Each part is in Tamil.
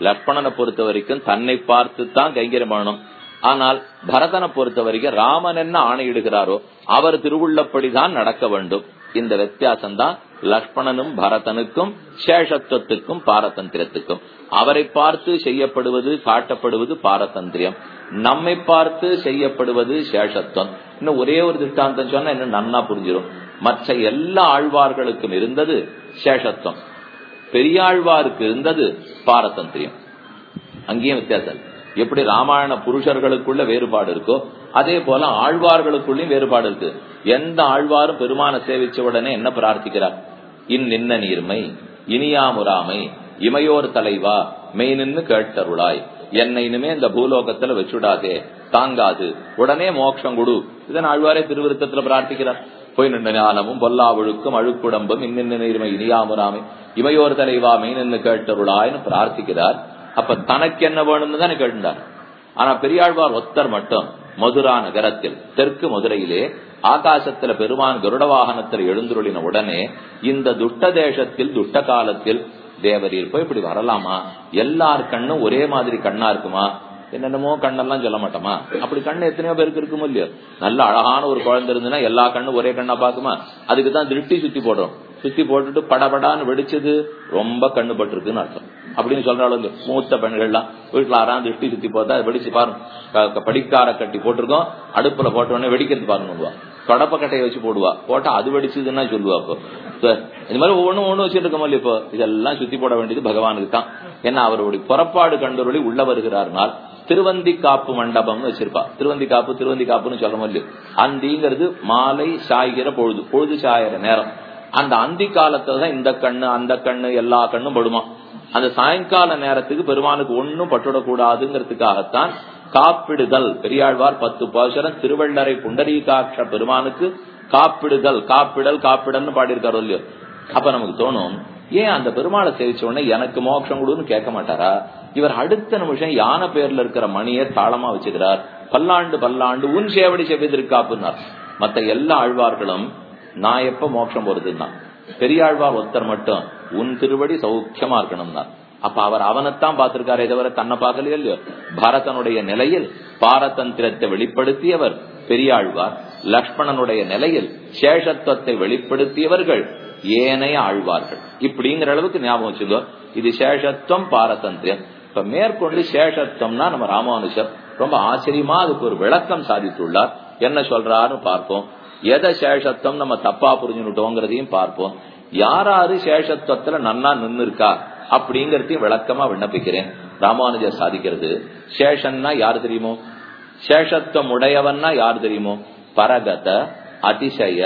லக்ஷ்மணனை பொறுத்த வரைக்கும் தன்னை பார்த்து தான் கைங்கரியம் பண்ணணும் ஆனால் பரதனை பொறுத்த வரைக்கும் ராமன் என்ன ஆணையிடுகிறாரோ அவர் திருவுள்ளப்படிதான் நடக்க வேண்டும் இந்த வித்தியாசம் தான் லக்ஷ்மணனும் பரதனுக்கும் சேஷத்துவத்துக்கும் பாரதந்திரத்துக்கும் அவரை பார்த்து செய்யப்படுவது காட்டப்படுவது பாரதந்திரியம் நம்மை பார்த்து செய்யப்படுவது சேஷத்துவம் இன்னும் ஒரே ஒரு திட்டாந்தம் சொன்னா இன்னும் நன்னா புரிஞ்சிடும் மற்ற எல்லா ஆழ்வார்களுக்கும் இருந்தது சேஷத்துவம் பெரியாழ்வாருக்கு இருந்தது பாரதந்திரியம் அங்கேயும் வித்தியாசம் எப்படி ராமாயண புருஷர்களுக்குள்ள வேறுபாடு இருக்கோ அதே போல ஆழ்வார்களுக்குள்ளயும் வேறுபாடு இருக்கு எந்த ஆழ்வாரும் பெருமான சேவிச்ச உடனே என்ன பிரார்த்திக்கிறார் இன் நின்ன நீர்மை இனியாமுராமை இமையோர் தலைவா மெய் நின்னு கேட்டருளாய் என்னை இனிமே இந்த பூலோகத்துல வச்சுடாதே தாங்காது உடனே மோட்சம் கொடு இதன் ஆழ்வாரே திருவிருத்தத்துல பிரார்த்திக்கிறார் போய் நின்ற ஞானமும் பொல்லாவழுக்கும் அழுக்குடம்பும் இன்னின்ன நீர்மை இனியாமுராமை இமையோர் தலைவா மெய் நின்னு கேட்டருளாய்னு பிரார்த்திக்கிறார் அப்ப தனக்கு என்ன வேணும்னு தானே கேட்டார் ஆனா பெரியாழ்வார் ஒத்தர் மட்டும் மதுரா நகரத்தில் தெற்கு மதுரையிலே ஆகாசத்துல பெருமான் கருட வாகனத்தில் எழுந்துருளின உடனே இந்த துட்ட தேசத்தில் துட்ட காலத்தில் தேவரீர் போய் இப்படி வரலாமா எல்லார் கண்ணும் ஒரே மாதிரி கண்ணா இருக்குமா என்னென்னமோ கண்ணெல்லாம் சொல்ல மாட்டோமா அப்படி கண்ணு எத்தனையோ பேருக்கு இருக்குமோ இல்லையோ நல்ல அழகான ஒரு குழந்தை இருந்துன்னா எல்லா கண்ணும் ஒரே கண்ணா பாக்குமா அதுக்கு தான் திருஷ்டி சுத்தி போடுறோம் சுத்தி போட்டுட்டு படபடான்னு வெடிச்சது ரொம்ப கண்ணு பட்டிருக்குன்னு அர்த்தம் அப்படின்னு சொல்றாலும் மூத்த பெண்கள்லாம் வீட்டுல ஆறாம் திருஷ்டி சுத்தி போதா வெடிச்சு பாருங்க படிக்கார கட்டி போட்டிருக்கோம் அடுப்புல போட்ட உடனே வெடிக்கிறது பாருங்க தொடப்ப கட்டையை வச்சு போடுவா போட்டா அது வெடிச்சதுன்னா சொல்லுவா அப்போ இந்த மாதிரி ஒவ்வொன்றும் ஒண்ணு வச்சிருக்கோம் இல்லையா இப்போ இதெல்லாம் சுத்தி போட வேண்டியது பகவானுக்கு தான் ஏன்னா அவருடைய புறப்பாடு கண்டுருளி உள்ள வருகிறார்னால் திருவந்தி காப்பு மண்டபம்னு வச்சிருப்பா திருவந்தி காப்பு திருவந்தி காப்புன்னு சொல்ல முடியும் அந்திங்கிறது மாலை சாய்கிற பொழுது பொழுது சாயிற நேரம் அந்த அந்தி காலத்துல தான் இந்த கண்ணு அந்த கண்ணு எல்லா கண்ணும் படுமா அந்த சாயங்கால நேரத்துக்கு பெருமானுக்கு ஒன்னும் பட்டுடக்கூடாதுங்கிறதுக்காகத்தான் காப்பிடுதல் பெரியாழ்வார் பத்து பாசுரம் திருவள்ளரை புண்டரீகாட்ச பெருமானுக்கு காப்பிடுதல் காப்பிடல் காப்பிடல்னு பாடியிருக்காரு இல்லையோ அப்ப நமக்கு தோணும் ஏன் அந்த பெருமாளை சேவிச்ச உடனே எனக்கு மோட்சம் கொடுன்னு கேட்க மாட்டாரா இவர் அடுத்த நிமிஷம் யானை பேர்ல இருக்கிற மணியை தாளமா வச்சுக்கிறார் பல்லாண்டு பல்லாண்டு உன் சேவடி செவ்விதிருக்காப்புனார் மத்த எல்லா ஆழ்வார்களும் நான் எப்ப மோட்சம் போறதுன்னா பெரியாழ்வார் ஒருத்தர் மட்டும் உன் திருவடி சௌக்கியமா இருக்கணும்னா அப்ப அவர் அவனைத்தான் பார்த்திருக்காரே தவிர தன்னை பார்க்கலையோ இல்லையோ பாரதனுடைய நிலையில் பாரதந்திரத்தை வெளிப்படுத்தியவர் பெரியாழ்வார் லக்ஷ்மணனுடைய நிலையில் சேஷத்துவத்தை வெளிப்படுத்தியவர்கள் ஏனைய ஆழ்வார்கள் இப்படிங்கிற அளவுக்கு ஞாபகம் வச்சுக்கோ இது சேஷத்துவம் பாரதந்திரம் இப்ப மேற்கொண்டு சேஷத்துவம்னா நம்ம ராமானுஜர் ரொம்ப ஆச்சரியமா அதுக்கு ஒரு விளக்கம் சாதித்துள்ளார் என்ன சொல்றாருன்னு பார்ப்போம் எதை சேஷத்துவம் நம்ம தப்பா புரிஞ்சுட்டோங்கிறதையும் பார்ப்போம் யாராரு சேஷத்துவத்துல நன்னா நின்னு இருக்கா அப்படிங்கறதையும் விளக்கமா விண்ணப்பிக்கிறேன் ராமானுஜர் சாதிக்கிறது சேஷன்னா யாரு தெரியுமோ சேஷத்துவம் உடையவன்னா யாரு தெரியுமோ பரகத அதிசய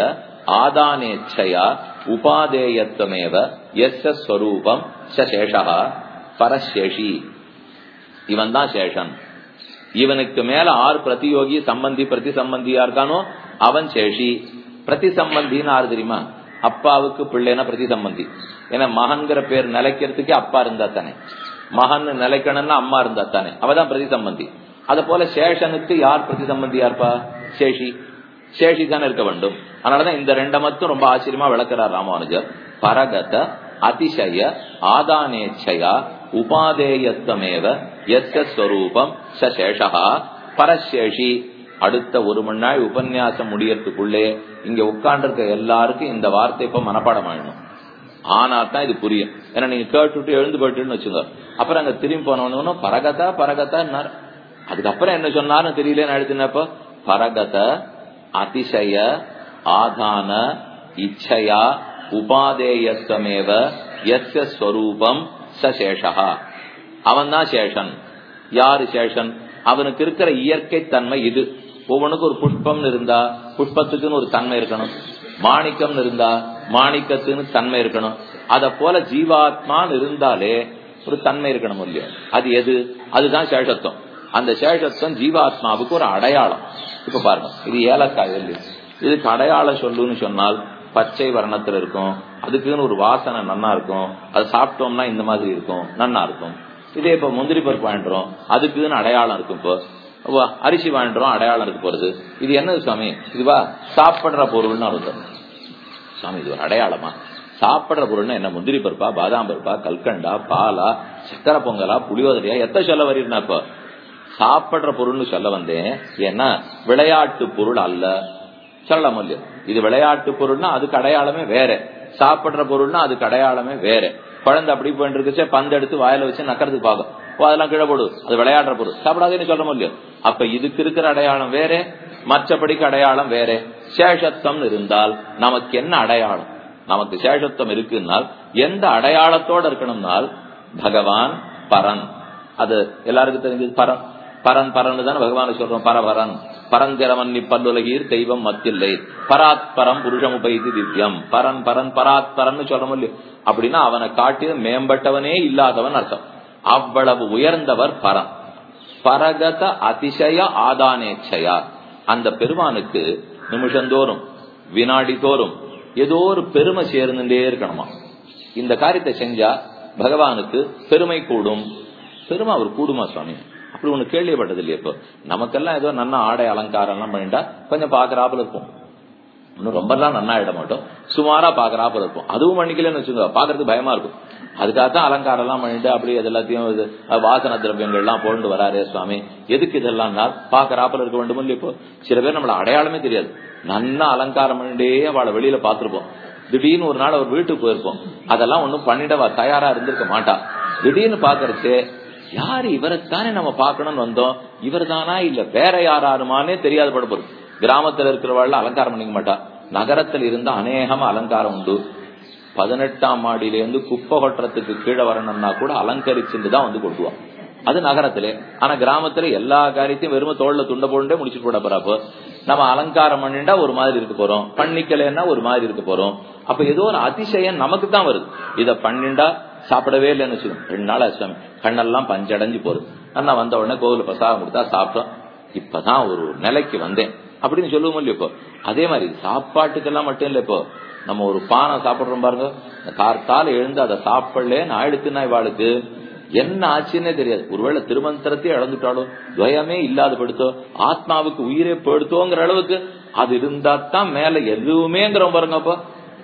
ஆதானேச்சயா உபாதேயத்துவமேவ எஸ் ஸ்வரூபம் சேஷா பரசேஷி இவன் தான் சேஷன் இவனுக்கு மேல ஆறு பிரதியோகி சம்பந்தி பிரதி சம்பந்தியா இருக்கானோ அவன் சேஷி பிரதி சம்பந்தின்னு ஆறு தெரியுமா அப்பாவுக்கு பிள்ளைனா பிரதி சம்பந்தி ஏன்னா மகன்கிற பேர் நிலைக்கிறதுக்கே அப்பா இருந்தா தானே மகன் நிலைக்கணும்னா அம்மா இருந்தா தானே அவதான் பிரதி சம்பந்தி அத போல சேஷனுக்கு யார் பிரதி சம்பந்தியா இருப்பா சேஷி சேஷி தானே இருக்க வேண்டும் அதனாலதான் இந்த ரெண்ட மட்டும் ரொம்ப ஆச்சரியமா விளக்குறார் ராமானுஜர் பரகத அதிசய ஆதானேச்சயா உபாதேயத்துவமேவ எத்த ஸ்வரூபம் சேஷா பரசேஷி அடுத்த ஒரு மணி நாள் உபன்யாசம் முடியறதுக்குள்ளே இங்க உட்கார்ந்துருக்க எல்லாருக்கும் இந்த வார்த்தை இப்ப மனப்பாடம் ஆயிடணும் ஆனா தான் இது புரியும் ஏன்னா நீங்க கேட்டுட்டு எழுந்து போயிட்டுன்னு வச்சுங்க அப்புறம் அங்க திரும்பி போனவனு பரகதா பரகதா அதுக்கப்புறம் என்ன சொன்னாருன்னு தெரியல எழுதினப்ப பரகத அதிசய ஆதான இச்சையா உபாதேயத்துவமேவ எஸ்ய ஸ்வரூபம் சேஷா அவன் தான் சேஷன் யாரு சேஷன் அவனுக்கு இருக்கிற இயற்கை தன்மை இது ஒவ்வொன்றுக்கும் ஒரு புஷ்பம்னு இருந்தா புஷ்பத்துக்குன்னு ஒரு தன்மை இருக்கணும் மாணிக்கம் இருந்தா மாணிக்கத்துன்னு தன்மை இருக்கணும் அத போல ஜீவாத்மான்னு இருந்தாலே ஒரு தன்மை இருக்கணும் இல்லையா அது எது அதுதான் சேஷத்துவம் அந்த சேஷத்துவம் ஜீவாத்மாவுக்கு ஒரு அடையாளம் இப்ப பாருங்க இது ஏலக்காய் இல்லையா இதுக்கு அடையாளம் சொல்லுன்னு சொன்னால் பச்சை வர்ணத்துல இருக்கும் அதுக்குன்னு ஒரு வாசனை நன்னா இருக்கும் அது சாப்பிட்டோம்னா இந்த மாதிரி இருக்கும் நன்னா இருக்கும் இதே இப்ப முந்திரி பருப்பு வாங்கிடுறோம் அதுக்குன்னு அடையாளம் இருக்கும் இப்போ அரிசி வாங்கிடுறோம் அடையாளம் இருக்கு போறது இது என்னது சுவாமி இதுவா சாப்பிடுற பொருள்னு அர்த்தம் சுவாமி இது ஒரு அடையாளமா சாப்பிடுற பொருள்னா என்ன முந்திரி பருப்பா பாதாம் பருப்பா கல்கண்டா பாலா சக்கரை பொங்கலா புளியோதரையா எத்த சொல்ல வரீர்னா இப்போ சாப்பிடுற பொருள்னு சொல்ல வந்தேன் ஏன்னா விளையாட்டு பொருள் அல்ல சொல்லலாம் இல்லையா இது விளையாட்டு பொருள்னா அதுக்கு அடையாளமே வேற சாப்பிடுற பொருள்னா அதுக்கு அடையாளமே வேற குழந்தை அப்படி போயிட்டு இருக்குச்சே பந்து எடுத்து வாயில வச்சு நக்கறதுக்கு பார்க்கும் ஓ அதெல்லாம் கீழே போடு அது விளையாடுற பொருள் சாப்பிடாதேன்னு சொல்ல முடியும் அப்ப இதுக்கு இருக்கிற அடையாளம் வேற மற்றபடிக்கு அடையாளம் வேற சேஷத்துவம் இருந்தால் நமக்கு என்ன அடையாளம் நமக்கு சேஷத்துவம் இருக்குன்னால் எந்த அடையாளத்தோட இருக்கணும்னால் பகவான் பரன் அது எல்லாருக்கும் தெரிஞ்சது பரன் பரன் பரன் தானே பகவான் சொல்றோம் பரபரன் பரந்திரமன்னி பல்லுலகீர் தெய்வம் மத்தில்லை பராத்பரம் புருஷம் உபைதி திவ்யம் பரன் பரன் பராத்பரன் சொல்ல முடியும் அப்படின்னா அவனை காட்டி மேம்பட்டவனே இல்லாதவன் அர்த்தம் அவ்வளவு உயர்ந்தவர் பரன் பரகத அதிசய ஆதானேச்சையா அந்த பெருமானுக்கு நிமிஷந்தோறும் வினாடி தோறும் ஏதோ ஒரு பெருமை சேர்ந்துட்டே இருக்கணுமா இந்த காரியத்தை செஞ்சா பகவானுக்கு பெருமை கூடும் பெருமை அவர் கூடுமா சுவாமி அப்படி ஒண்ணு கேள்விப்பட்டது இல்லையா இப்போ நமக்கெல்லாம் ஏதோ நன்னா ஆடை அலங்காரம் எல்லாம் பண்ணிட்டா கொஞ்சம் பாக்குறாப்புல இருக்கும் இன்னும் ரொம்ப எல்லாம் நன்னா இட மாட்டோம் சுமாரா பாக்குறாப்புல இருக்கும் அதுவும் பண்ணிக்கலன்னு வச்சுக்கோங்க பாக்குறதுக்கு பயமா இருக்கும் அதுக்காகத்தான் அலங்காரம் எல்லாம் பண்ணிட்டு அப்படியே இது எல்லாத்தையும் இது வாசன திரவியங்கள் எல்லாம் போட்டு வராரே சுவாமி எதுக்கு இதெல்லாம் பாக்குறாப்புல இருக்க வேண்டும் இல்லையா இப்போ சில பேர் நம்மள அடையாளமே தெரியாது நன்னா அலங்காரம் பண்ணிட்டே அவளை வெளியில பாத்துருப்போம் திடீர்னு ஒரு நாள் அவர் வீட்டுக்கு போயிருப்போம் அதெல்லாம் ஒண்ணும் பண்ணிடவா தயாரா இருந்திருக்க மாட்டா திடீர்னு பாக்குறச்சு யாரு இவரைத்தானே நம்ம பாக்கணும்னு வந்தோம் இவர் தானா இல்ல வேற யாராருமானே தெரியாத படப்படும் கிராமத்துல இருக்கிறவாள் அலங்காரம் பண்ணிக்க மாட்டா நகரத்தில் இருந்த அநேகமா அலங்காரம் உண்டு பதினெட்டாம் மாடியில இருந்து குப்பை கொட்டுறதுக்கு கீழே வரணும்னா கூட அலங்கரிச்சுட்டு தான் வந்து கொடுக்குவோம் அது நகரத்திலே ஆனா கிராமத்துல எல்லா காரியத்தையும் வெறும் தோல்ல துண்ட போண்டே முடிச்சுட்டு போட போறப்போ நம்ம அலங்காரம் பண்ணிட்டா ஒரு மாதிரி இருக்க போறோம் பண்ணிக்கலன்னா ஒரு மாதிரி இருக்க போறோம் அப்ப ஏதோ ஒரு அதிசயம் நமக்கு தான் வருது இத பண்ணிண்டா சாப்பிடவே இல்லைன்னு வச்சுக்கோங்க ரெண்டு நாள் ஆச்சு கண்ணெல்லாம் பஞ்சடைஞ்சு போகுது நான் வந்த உடனே கோவில் பிரசாதம் கொடுத்தா சாப்பிட்டோம் இப்பதான் ஒரு நிலைக்கு வந்தேன் அப்படின்னு சொல்லுவோம் இல்லையா இப்போ அதே மாதிரி சாப்பாட்டுக்கெல்லாம் மட்டும் இல்ல இப்போ நம்ம ஒரு பானை சாப்பிடுறோம் பாருங்க கார்த்தால எழுந்து அதை சாப்பிடலன்னு ஆயிடுத்துனா இவாளுக்கு என்ன ஆச்சுன்னே தெரியாது ஒருவேளை திருமந்திரத்தையே இழந்துட்டாலோ துவயமே இல்லாத படுத்தோ ஆத்மாவுக்கு உயிரே படுத்தோங்கிற அளவுக்கு அது இருந்தா தான் மேல எதுவுமேங்கிற பாருங்க அப்போ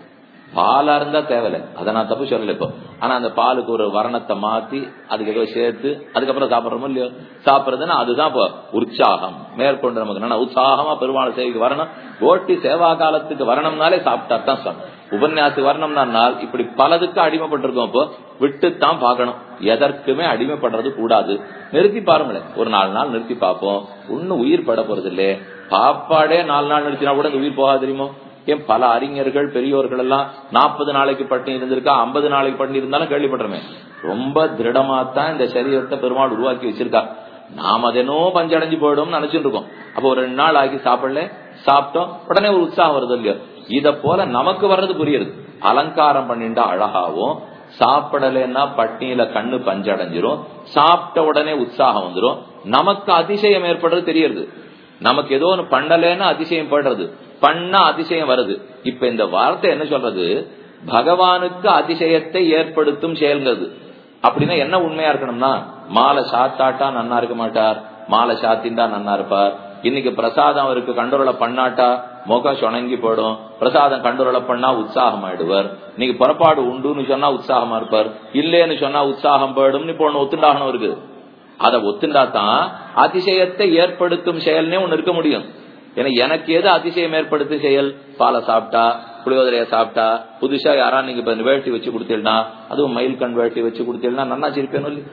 பாலா இருந்தா தேவையில்ல அதை நான் தப்பு சொல்லல இப்போ ஆனா அந்த பாலுக்கு ஒரு வர்ணத்தை மாத்தி அதுக்கு ஏதோ சேர்த்து அதுக்கப்புறம் சாப்பிடறோமோ இல்லையோ சாப்பிடுறதுன்னா அதுதான் இப்போ உற்சாகம் மேற்கொண்டு நமக்கு என்ன உற்சாகமா பெருமாள் சேவைக்கு வரணும் ஓட்டி சேவா காலத்துக்கு வரணும்னாலே சாப்பிட்டா தான் சார் உபன்யாசத்துக்கு வரணும்னா இப்படி பலதுக்கு அடிமைப்பட்டிருக்கோம் இப்போ விட்டுத்தான் பார்க்கணும் எதற்குமே அடிமைப்படுறது கூடாது நிறுத்தி பாருங்களேன் ஒரு நாலு நாள் நிறுத்தி பார்ப்போம் ஒன்னும் உயிர் பட போறது இல்லையே பாப்பாடே நாலு நாள் நிறுத்தினா கூட இந்த உயிர் போகாது தெரியுமோ ஏன் பல அறிஞர்கள் பெரியோர்கள் எல்லாம் நாற்பது நாளைக்கு பட்டினி இருந்திருக்கா ஐம்பது நாளைக்கு பட்டினி இருந்தாலும் கேள்விப்பட்டிருமே ரொம்ப திருடமா தான் இந்த சரீரத்தை பெருமாள் உருவாக்கி வச்சிருக்கா நாம் அதனோ பஞ்சடைஞ்சு போயிடும் நினைச்சுட்டு இருக்கோம் அப்போ ஒரு ரெண்டு நாள் ஆகி சாப்பிடல சாப்பிட்டோம் உடனே ஒரு உற்சாகம் வருது இல்லையோ இத போல நமக்கு வர்றது புரியுது அலங்காரம் பண்ணிட்டா அழகாவும் சாப்பிடலன்னா பட்டினியில கண்ணு பஞ்சடைஞ்சிரும் சாப்பிட்ட உடனே உற்சாகம் வந்துடும் நமக்கு அதிசயம் ஏற்படுறது தெரியுது நமக்கு ஏதோ ஒண்ணு பண்ணலன்னா அதிசயம் படுறது பண்ணா அதிசயம் வருது இப்ப இந்த வார்த்தை என்ன சொல்றது பகவானுக்கு அதிசயத்தை ஏற்படுத்தும் செயல்கிறது அப்படின்னா என்ன உண்மையா இருக்கணும்னா மாலை சாத்தாட்டா நன்னா இருக்க மாட்டார் மாலை சாத்தின்டா நன்னா இருப்பார் இன்னைக்கு பிரசாதம் அவருக்கு கண்டுரலை பண்ணாட்டா முகம் சுணங்கி போயிடும் பிரசாதம் கண்டுரலை பண்ணா உற்சாகம் ஆயிடுவார் இன்னைக்கு புறப்பாடு உண்டுன்னு சொன்னா உற்சாகமா இருப்பார் இல்லேன்னு சொன்னா உற்சாகம் போயிடும் இப்போ ஒண்ணு ஒத்துண்டாகணும் இருக்கு அதை ஒத்துண்டா தான் அதிசயத்தை ஏற்படுத்தும் செயல்னே ஒண்ணு இருக்க முடியும் ஏன்னா எனக்கு எது அதிசயம் ஏற்படுத்தும் செயல் பாலை சாப்பிட்டா புளியோதரைய சாப்பிட்டா புதுசா யாரா நீங்க இப்ப வேட்டி வச்சு கொடுத்தீங்கன்னா அதுவும் மயில் கண் வேட்டி வச்சு கொடுத்தீங்கன்னா நன்னா சிரிப்பேனும்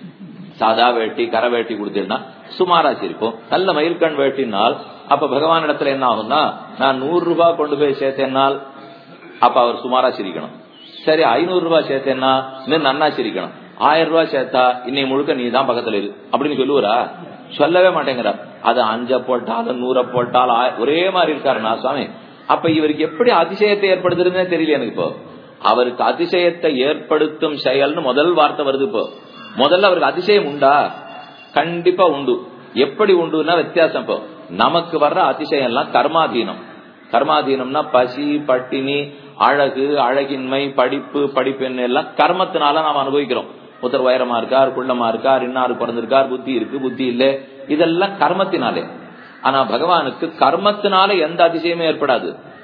சாதா வேட்டி கரை வேட்டி கொடுத்தீங்கன்னா சுமாரா சிரிப்போம் நல்ல மயில் கண் வேட்டினால் அப்ப பகவான் இடத்துல என்ன ஆகும்னா நான் நூறு ரூபாய் கொண்டு போய் சேர்த்தேன்னால் அப்ப அவர் சுமாரா சிரிக்கணும் சரி ஐநூறு ரூபாய் சேர்த்தேன்னா இன்னும் நன்னா சிரிக்கணும் ஆயிரம் ரூபாய் சேர்த்தா இன்னை முழுக்க நீ தான் பக்கத்துல இரு அப்படின்னு சொல்லுவாரா சொல்லவே மாட்டேங்கிறார் அது அஞ்ச போட்டாலும் நூற போட்டாலும் ஒரே மாதிரி இருக்காருண்ணா சுவாமி அப்ப இவருக்கு எப்படி அதிசயத்தை ஏற்படுத்துறதுன்னே தெரியல எனக்கு இப்போ அவருக்கு அதிசயத்தை ஏற்படுத்தும் செயல்னு முதல் வார்த்தை வருது இப்போ முதல்ல அவருக்கு அதிசயம் உண்டா கண்டிப்பா உண்டு எப்படி உண்டுன்னா வித்தியாசம் இப்போ நமக்கு வர்ற அதிசயம் எல்லாம் கர்மாதீனம் கர்மாதீனம்னா பசி பட்டினி அழகு அழகின்மை படிப்பு படிப்பெண் எல்லாம் கர்மத்தினால நாம் அனுபவிக்கிறோம் ஒருத்தர் உயரமா இருக்கார் குள்ளமா இருக்கார் இன்னாரு பிறந்திருக்கார் புத்தி இருக்கு புத்தி இல்ல இதெல்லாம் கர்மத்தினாலே ஆனா பகவானுக்கு கர்மத்தினால எந்த அதிசயமே ஏற்படாது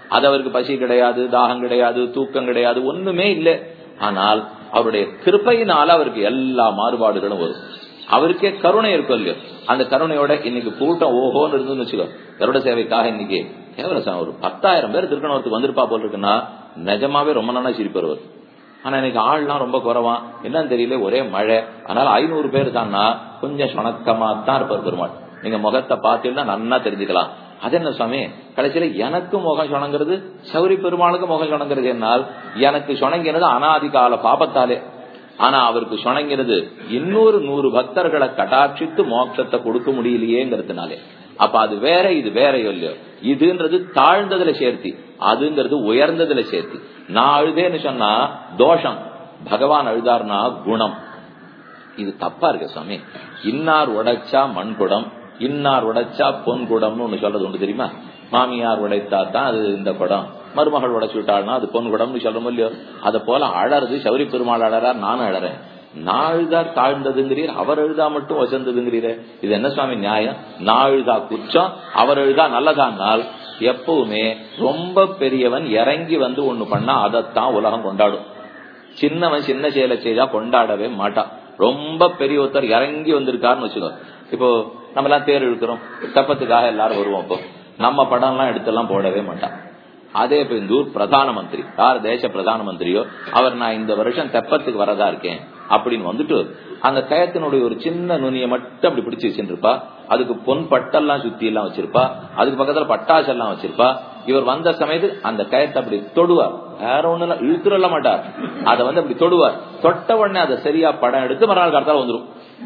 அது அவருக்கு பசி கிடையாது தாகம் கிடையாது தூக்கம் கிடையாது ஒண்ணுமே இல்லை ஆனால் அவருடைய கிருப்பையினால அவருக்கு எல்லா மாறுபாடுகளும் வரும் அவருக்கே கருணை இருக்கும் இல்லையோ அந்த கருணையோட இன்னைக்கு கூட்டம் ஓஹோன்னு இருந்துன்னு வச்சுக்கோ கருட சேவைக்காக இன்னைக்கு கேவலம் ஒரு பத்தாயிரம் பேர் திருக்கணவத்துக்கு வந்திருப்பா போல் இருக்குன்னா நிஜமாவே ரொம்ப நாளா சிரிப்பு வருவார் ஆனா இன்னைக்கு ஆள்லாம் ரொம்ப குறவா என்னன்னு தெரியல ஒரே மழை அதனால ஐநூறு பேர் தான்னா கொஞ்சம் சுணக்கமா தான் இருப்பார் பெருமாள் நீங்க முகத்தை பார்த்தீங்கன்னா நன்னா தெரிஞ்சுக்கலாம் அது என்ன சுவாமி கடைசியில எனக்கு முகம் சுணங்கிறது சௌரி பெருமாளுக்கு முகம் சுணங்கிறது என்னால் எனக்கு சுணங்கினது அனாதிகால பாபத்தாலே ஆனா அவருக்கு சுணங்கிறது இன்னொரு நூறு பக்தர்களை கட்டாட்சித்து மோட்சத்தை கொடுக்க முடியலையேங்கிறதுனாலே அப்ப அது வேற இது வேற இல்லையோ இதுன்றது தாழ்ந்ததுல சேர்த்தி அதுங்கிறது உயர்ந்ததுல சேர்த்தி நான் அழுதேன்னு சொன்னா தோஷம் பகவான் அழுதார்னா குணம் இது தப்பா இருக்கு சுவாமி இன்னார் உடைச்சா மண்குடம் இன்னார் உடைச்சா பொன் குடம்னு ஒண்ணு சொல்றது உண்டு தெரியுமா மாமியார் உடைத்தா தான் அது இந்த குடம் மருமகள் உடைச்சு விட்டாள்னா அது பொன் குடம்னு சொல்றோம் இல்லையோ அதை போல அழறது சௌரி பெருமாள் அழறார் நானும் அழறேன் நான் அழுதார் தாழ்ந்ததுங்கிறீர் அவர் எழுதா மட்டும் வசந்ததுங்கிறீரே இது என்ன சுவாமி நியாயம் நான் அழுதா குற்றம் அவர் எழுதா நல்லதானால் எப்பவுமே ரொம்ப பெரியவன் இறங்கி வந்து ஒண்ணு பண்ணா அதைத்தான் உலகம் கொண்டாடும் சின்னவன் சின்ன செயலை செய்தா கொண்டாடவே மாட்டான் ரொம்ப பெரிய ஒருத்தர் இறங்கி வந்திருக்காருன்னு வச்சுக்கோ இப்போ நம்ம எல்லாம் தேர் இழுக்கிறோம் தப்பத்துக்காக எல்லாரும் வருவோம் இப்போ நம்ம படம் எல்லாம் எடுத்தெல்லாம் போடவே மாட்டான் அதே இப்ப இந்த ஊர் பிரதான மந்திரி யார் தேச பிரதான மந்திரியோ அவர் நான் இந்த வருஷம் தெப்பத்துக்கு வரதா இருக்கேன் அப்படின்னு வந்துட்டு அந்த கயத்தினுடைய ஒரு சின்ன நுனியை மட்டும் அப்படி பிடிச்சு வச்சுருப்பா அதுக்கு பொன் பட்டெல்லாம் சுத்தி எல்லாம் வச்சிருப்பா அதுக்கு பக்கத்துல பட்டாசு எல்லாம் வச்சிருப்பா இவர் வந்த சமயத்துக்கு அந்த கயத்தை அப்படி தொடுவார் வேற ஒண்ணு இழுத்துட மாட்டார் அதை வந்து அப்படி தொடுவார் தொட்ட உடனே அதை சரியா படம் எடுத்து மறுநாள் காலத்தால வந்துடும்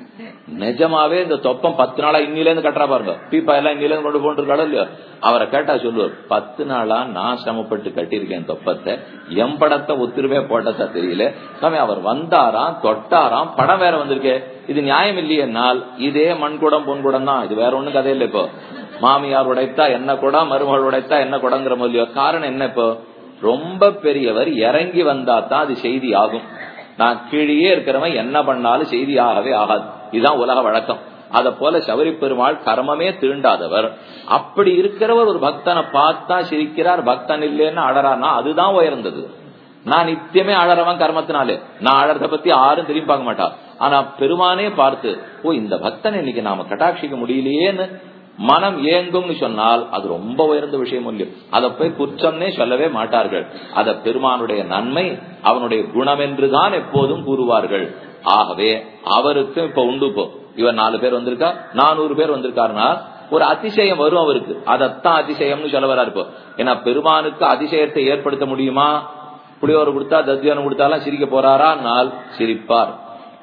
நிஜமாவே இந்த தொப்பம் பத்து நாளா இன்னில இருந்து கட்டுறா பாருங்க பீப்பா எல்லாம் இன்னில இருந்து கொண்டு போட்டு இல்லையோ அவரை கேட்டா சொல்லுவார் பத்து நாளா நான் சிரமப்பட்டு கட்டியிருக்கேன் தொப்பத்தை எம் படத்தை ஒத்துருவே போட்டதா தெரியல சாமி அவர் வந்தாராம் தொட்டாராம் படம் வேற வந்திருக்கே இது நியாயம் இல்லையென்னால் இதே மண்குடம் பொன்குடம் தான் இது வேற ஒண்ணும் கதையில்லை இப்போ மாமியார் உடைத்தா என்ன குடம் மருமகள் உடைத்தா என்ன குடங்கிற மொழியோ காரணம் என்ன இப்போ ரொம்ப பெரியவர் இறங்கி வந்தா தான் அது செய்தி ஆகும் நான் கீழே இருக்கிறவன் என்ன பண்ணாலும் செய்தி ஆகவே ஆகாது இதுதான் உலக வழக்கம் அத போல சபரி பெருமாள் கர்மமே தீண்டாதவர் அப்படி இருக்கிறவர் ஒரு பக்தனை பார்த்தா சிரிக்கிறார் பக்தன் இல்லைன்னு அழறார்னா அதுதான் உயர்ந்தது நான் நித்தியமே அழறவன் கர்மத்தினாலே நான் அழறத பத்தி யாரும் திரும்பி பார்க்க மாட்டா ஆனா பெருமானே பார்த்து ஓ இந்த பக்தனை இன்னைக்கு நாம கட்டாட்சிக்க முடியலையேன்னு மனம் ஏங்கும்னு சொன்னால் அது ரொம்ப உயர்ந்த விஷயம் இல்லையும் அதை போய் குற்றம்னே சொல்லவே மாட்டார்கள் அத பெருமானுடைய நன்மை அவனுடைய குணம் என்றுதான் எப்போதும் கூறுவார்கள் ஆகவே அவருக்கு இப்ப உண்டு இப்போ இவர் நாலு பேர் வந்திருக்கா நானூறு பேர் வந்திருக்காருன்னா ஒரு அதிசயம் வரும் அவருக்கு அதத்தான் அதிசயம்னு சொல்ல வராரு இப்போ ஏன்னா பெருமானுக்கு அதிசயத்தை ஏற்படுத்த முடியுமா புளியோர் கொடுத்தா தத்தியானம் கொடுத்தாலும் சிரிக்க போறாரானால் சிரிப்பார்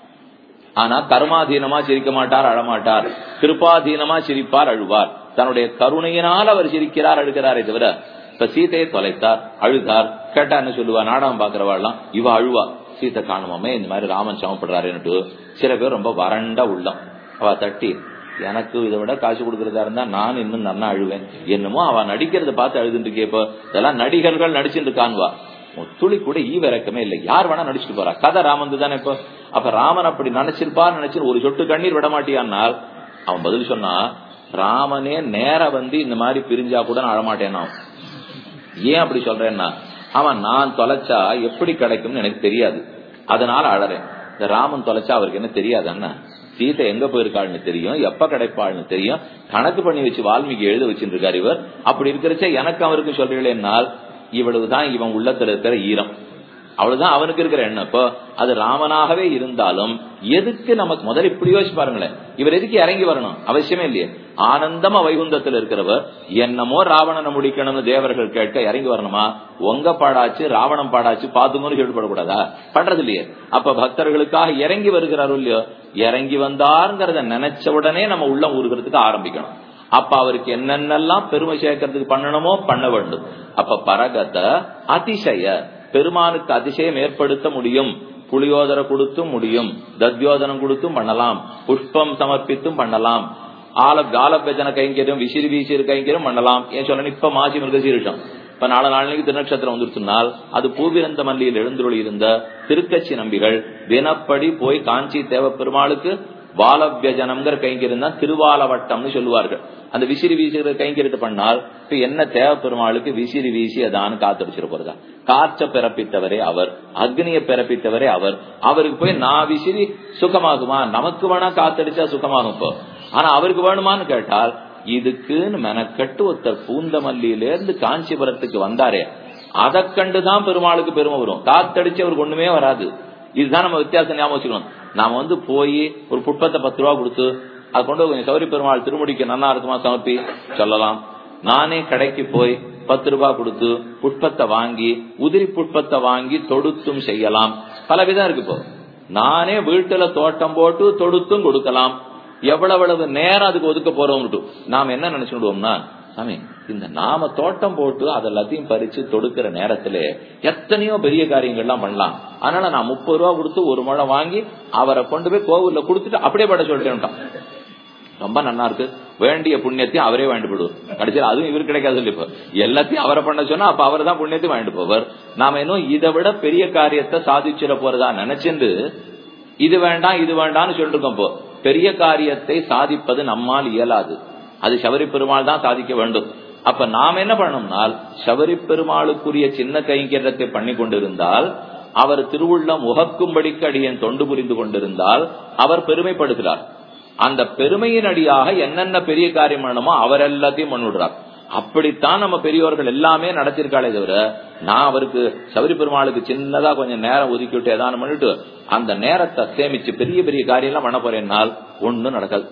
ஆனா கர்மாதீனமா சிரிக்க மாட்டார் அழமாட்டார் கிருபாதீனமா சிரிப்பார் அழுவார் தன்னுடைய கருணையினால் அவர் சிரிக்கிறார் அழுகிறாரே தவிர இப்ப சீதையை தொலைத்தார் அழுதார் கேட்டா என்ன சொல்லுவா நாடகம் பாக்குறவாள்லாம் இவ அழுவா சீத்தை காணுமாமே இந்த மாதிரி ராமன் சமப்படுறாருன்னுட்டு சில பேர் ரொம்ப வறண்ட உள்ளம் அவ தட்டி எனக்கு இதை விட காசு கொடுக்கறதா இருந்தா நான் இன்னும் நன்னா அழுவேன் என்னமோ அவ நடிக்கிறத பார்த்து அழுதுட்டு இருக்கே இப்போ இதெல்லாம் நடிகர்கள் நடிச்சுட்டு இருக்கான்வா துளி கூட ஈவிறக்கமே இல்லை யார் வேணா நடிச்சுட்டு போறா கதை ராமன் தானே இப்போ அப்ப ராமன் அப்படி நினைச்சிருப்பார் நினைச்சு ஒரு சொட்டு கண்ணீர் விட மாட்டியானால் அவன் பதில் சொன்னா ராமனே நேர வந்து இந்த மாதிரி பிரிஞ்சா கூட நான் அழமாட்டேன் ஏன் அப்படி சொல்றேன்னா அவன் நான் தொலைச்சா எப்படி கிடைக்கும்னு எனக்கு தெரியாது அதனால அழறேன் இந்த ராமன் தொலைச்சா அவருக்கு என்ன தெரியாது அண்ணா சீதை எங்க போயிருக்காள்னு தெரியும் எப்ப கிடைப்பாள்னு தெரியும் கணக்கு பண்ணி வச்சு வால்மீகி எழுத வச்சுட்டு இருக்காரு இவர் அப்படி இருக்கிறச்ச எனக்கு அவருக்கு சொல்றீங்களேனால் இவ்வளவுதான் இவன் உள்ளத்துல இருக்கிற ஈரம் அவ்வளவுதான் அவனுக்கு இருக்கிற எண்ணம் இப்போ அது ராமனாகவே இருந்தாலும் எதுக்கு நமக்கு முதல்ல இப்படி யோசிச்சு பாருங்களேன் இவர் எதுக்கு இறங்கி வரணும் அவசியமே இல்லையே ஆனந்தமா வைகுந்தத்தில் இருக்கிறவர் என்னமோ ராவணனை முடிக்கணும்னு தேவர்கள் கேட்க இறங்கி வரணுமா உங்க பாடாச்சு ராவணம் பாடாச்சு பாத்துங்கன்னு கேட்டுப்படக்கூடாதா பண்றது இல்லையே அப்ப பக்தர்களுக்காக இறங்கி வருகிறாரோ இல்லையோ இறங்கி வந்தாருங்கிறத நினைச்ச உடனே நம்ம உள்ளம் ஊறுகிறதுக்கு ஆரம்பிக்கணும் அப்ப அவருக்கு என்னென்னலாம் பெருமை சேர்க்கறதுக்கு பண்ணணுமோ பண்ண வேண்டும் அப்ப பரகத அதிசய பெருமானுக்கு அதிசயம் ஏற்படுத்த முடியும் புளியோதரை கொடுத்தும் முடியும் தத்யோதனம் கொடுத்தும் பண்ணலாம் புஷ்பம் சமர்ப்பித்தும் பண்ணலாம் ஆல காலபஜன கைங்கரியம் விசிறி வீசிறு கைங்கரியம் பண்ணலாம் ஏன் சொல்லணும் இப்ப மாசி மிருகசீரிஷம் இப்ப நாலு நாளைக்கு திருநட்சத்திரம் வந்துருச்சுனால் அது பூவிரந்த மல்லியில் எழுந்துருளி இருந்த திருக்கட்சி நம்பிகள் தினப்படி போய் காஞ்சி தேவ பெருமாளுக்கு வாலவியஜனம்ங்கிற கைங்கரியம் தான் திருவாலவட்டம்னு சொல்லுவார்கள் அந்த விசிறி வீசுகிற கைங்கரிட்டு பண்ணால் இப்ப என்ன தேவ பெருமாளுக்கு விசிறி வீசி அதான்னு காத்தடிச்சிட போறதா காற்ற பிறப்பித்தவரே அவர் அக்னியை பிறப்பித்தவரே அவர் அவருக்கு போய் நான் விசிறி சுகமாகுமா நமக்கு வேணா காத்தடிச்சா சுகமாகும் இப்போ ஆனா அவருக்கு வேணுமான்னு கேட்டால் இதுக்குன்னு மெனக்கட்டு ஒருத்தர் பூந்தமல்லியில இருந்து காஞ்சிபுரத்துக்கு வந்தாரே அதை கண்டுதான் பெருமாளுக்கு பெருமை வரும் காத்தடிச்சு அவருக்கு ஒண்ணுமே வராது இதுதான் நம்ம வித்தியாசம் ஞாபகம் வச்சுக்கணும் நாம வந்து போய் ஒரு புட்பத்தை பத்து ரூபா கொடுத்து அதை கொண்டு கொஞ்சம் சௌரி பெருமாள் திருமுடிக்கு நன்னா இருக்குமா சமர்ப்பி சொல்லலாம் நானே கடைக்கு போய் பத்து ரூபாய் கொடுத்து புஷ்பத்தை வாங்கி உதிரி புஷ்பத்தை வாங்கி தொடுத்தும் செய்யலாம் பல விதம் இருக்கு இப்போ நானே வீட்டுல தோட்டம் போட்டு தொடுத்தும் கொடுக்கலாம் எவ்வளவு நேரம் அதுக்கு ஒதுக்க போறோம் நாம என்ன நினைச்சுடுவோம்னா சாமி இந்த நாம தோட்டம் போட்டு அது எல்லாத்தையும் பறிச்சு தொடுக்கிற நேரத்துல எத்தனையோ பெரிய காரியங்கள்லாம் பண்ணலாம் அதனால நான் முப்பது ரூபா கொடுத்து ஒரு முழம் வாங்கி அவரை கொண்டு போய் கோவில்ல கொடுத்துட்டு அப்படியே பட சொல்லிட்டேன் ரொம்ப நல்லா இருக்கு வேண்டிய புண்ணியத்தையும் அவரே வாங்கிட்டு போடுவார் கடைசியில் அதுவும் இவர் கிடைக்காது இப்ப எல்லாத்தையும் அவரை பண்ண சொன்னா அப்ப அவர் தான் புண்ணியத்தையும் வாங்கிட்டு போவார் நாம இன்னும் இதை விட பெரிய காரியத்தை சாதிச்சிட போறதா நினைச்சிருந்து இது வேண்டாம் இது வேண்டாம்னு சொல்லிட்டு இருக்கோம் இப்போ பெரிய காரியத்தை சாதிப்பது நம்மால் இயலாது அது சபரி பெருமாள் தான் சாதிக்க வேண்டும் அப்ப நாம் என்ன பண்ணணும்னால் சபரி பெருமாளுக்குரிய சின்ன கைங்கரத்தை பண்ணி கொண்டிருந்தால் அவர் திருவுள்ளம் உகக்கும்படிக்கு அடியன் தொண்டு புரிந்து கொண்டிருந்தால் அவர் பெருமைப்படுகிறார் அந்த பெருமையின் அடியாக என்னென்ன பெரிய காரியம் பண்ணணுமோ அவர் எல்லாத்தையும் பண்ணிவிடுறார் அப்படித்தான் நம்ம பெரியோர்கள் எல்லாமே நடத்திருக்காளே தவிர நான் அவருக்கு சபரி பெருமாளுக்கு சின்னதா கொஞ்சம் நேரம் ஒதுக்கிவிட்டு ஏதானு பண்ணிட்டு அந்த நேரத்தை சேமிச்சு பெரிய பெரிய காரியம் எல்லாம் பண்ண போறேன்னால் ஒண்ணும் நடக்காது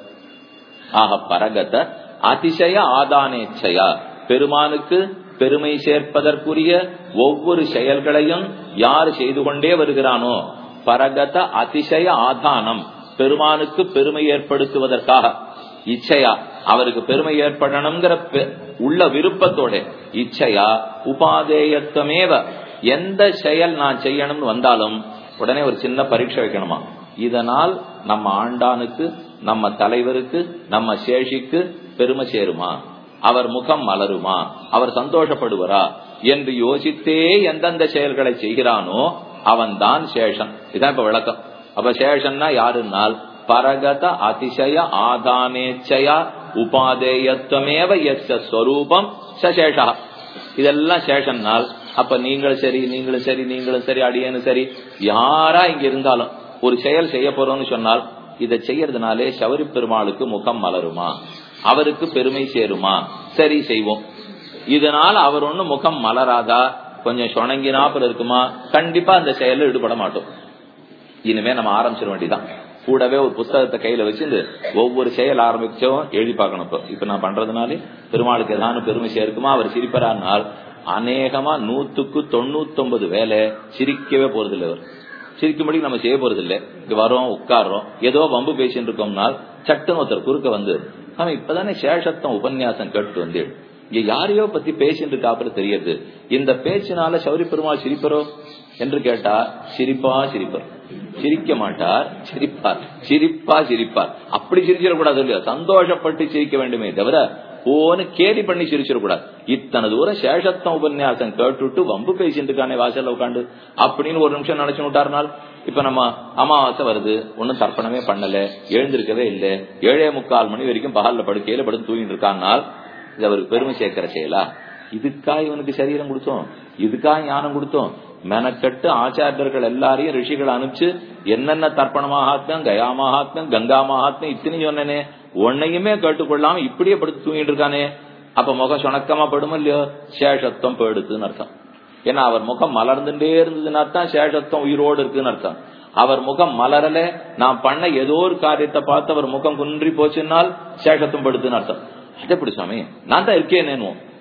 ஆக பரகத அதிசய ஆதானேச்சையா பெருமானுக்கு பெருமை சேர்ப்பதற்குரிய ஒவ்வொரு செயல்களையும் யார் செய்து கொண்டே வருகிறானோ பரகத அதிசய ஆதானம் பெருமானுக்கு பெருமை ஏற்படுத்துவதற்காக இச்சையா அவருக்கு பெருமை ஏற்படணுங்கிற உள்ள விருப்பத்தோட இச்சையா உபாதேயத்துவமேவ எந்த செயல் நான் செய்யணும்னு வந்தாலும் உடனே ஒரு சின்ன பரீட்சை வைக்கணுமா இதனால் நம்ம ஆண்டானுக்கு நம்ம தலைவருக்கு நம்ம சேஷிக்கு பெருமை சேருமா அவர் முகம் மலருமா அவர் சந்தோஷப்படுவாரா என்று யோசித்தே எந்தெந்த செயல்களை செய்கிறானோ அவன் தான் சேஷன் இதான் இப்ப விளக்கம் அப்ப சேஷன்னா யாருன்னால் பரகத அதிசய ஆதானேச்சயா உபாதேயத்துவமேவ எஸ் ஸ்வரூபம் சசேஷா இதெல்லாம் சேஷன்னால் அப்ப நீங்களும் சரி நீங்களும் சரி நீங்களும் சரி அடியனும் சரி யாரா இங்க இருந்தாலும் ஒரு செயல் செய்ய போறோம்னு சொன்னால் இதை செய்யறதுனாலே சவரி பெருமாளுக்கு முகம் மலருமா அவருக்கு பெருமை சேருமா சரி செய்வோம் இதனால அவர் ஒண்ணு முகம் மலராதா கொஞ்சம் சொணங்கினாப்புல இருக்குமா கண்டிப்பா அந்த செயல்ல ஈடுபட மாட்டோம் இனிமே நம்ம ஆரம்பிச்சிட வேண்டியதான் கூடவே ஒரு புஸ்தகத்தை கையில வச்சு ஒவ்வொரு செயல் ஆரம்பிச்சோம் எழுதி பார்க்கணும் இப்போ இப்ப நான் பண்றதுனாலே பெருமாளுக்கு ஏதாவது பெருமை சேர்க்குமா அவர் சிரிப்பறானால் அநேகமா நூத்துக்கு தொண்ணூத்தி ஒன்பது வேலை சிரிக்கவே போறது இல்லை அவர் சிரிக்கும்படி நம்ம செய்ய போறது இல்லை இங்க வரோம் உட்காடுறோம் ஏதோ வம்பு பேசிட்டு இருக்கோம்னால் சட்டுன்னு ஒருத்தர் குறுக்க வந்து ஆமா இப்பதானே சேஷத்தம் உபன்யாசம் கேட்டு வந்து இங்க யாரையோ பத்தி பேசிட்டு இருக்காப்புல தெரியுது இந்த பேச்சினால சௌரி பெருமாள் சிரிப்பரோ என்று கேட்டா சிரிப்பா சிரிப்பர் சிரிக்க மாட்டார் சிரிப்பார் சிரிப்பா சிரிப்பார் அப்படி சிரிச்சிடக்கூடாது இல்லையா சந்தோஷப்பட்டு சிரிக்க வேண்டுமே தவிர ஓன்னு கேலி பண்ணி சிரிச்சிடக்கூடாது இத்தனை தூரம் சேஷத்தம் உபன்யாசம் கேட்டுட்டு வம்பு பேசிட்டு இருக்கானே வாசல்ல உட்காந்து அப்படின்னு ஒரு நிமிஷம் நினைச்சு விட்டாருனால் இப்ப நம்ம அமாவாசை வருது ஒன்னும் தர்ப்பணமே பண்ணல எழுந்திருக்கவே இல்லை ஏழே முக்கால் மணி வரைக்கும் பகல்ல படுக்கையில படுத்து தூங்கிட்டு இருக்காங்கனால் இது அவருக்கு பெருமை சேர்க்கிற செயலா இதுக்கா இவனுக்கு சரீரம் கொடுத்தோம் இதுக்கா ஞானம் கொடுத்தோம் மெனக்கட்டு ஆச்சாரியர்கள் எல்லாரையும் ரிஷிகள் அனுப்பிச்சு என்னென்ன தர்ப்பண மகாத்மியம் கயா மகாத்மியம் கங்கா மகாத்மியம் இத்தனை சொன்னனே உன்னையுமே கேட்டுக்கொள்ளாம இப்படியே படுத்து தூங்கிட்டு இருக்கானே அப்ப முகம் சுணக்கமா படுமோ இல்லையோ சேஷத்துவம் போயிடுதுன்னு அர்த்தம் ஏன்னா அவர் முகம் மலர்ந்துட்டே இருந்ததுன்னு அர்த்தம் சேஷத்துவம் உயிரோடு இருக்குன்னு அர்த்தம் அவர் முகம் மலரல நான் பண்ண ஏதோ ஒரு காரியத்தை பார்த்து அவர் முகம் குன்றி போச்சுன்னால் சேஷத்துவம் படுத்துன்னு அர்த்தம் அது எப்படி சுவாமி நான் தான் இருக்கேன்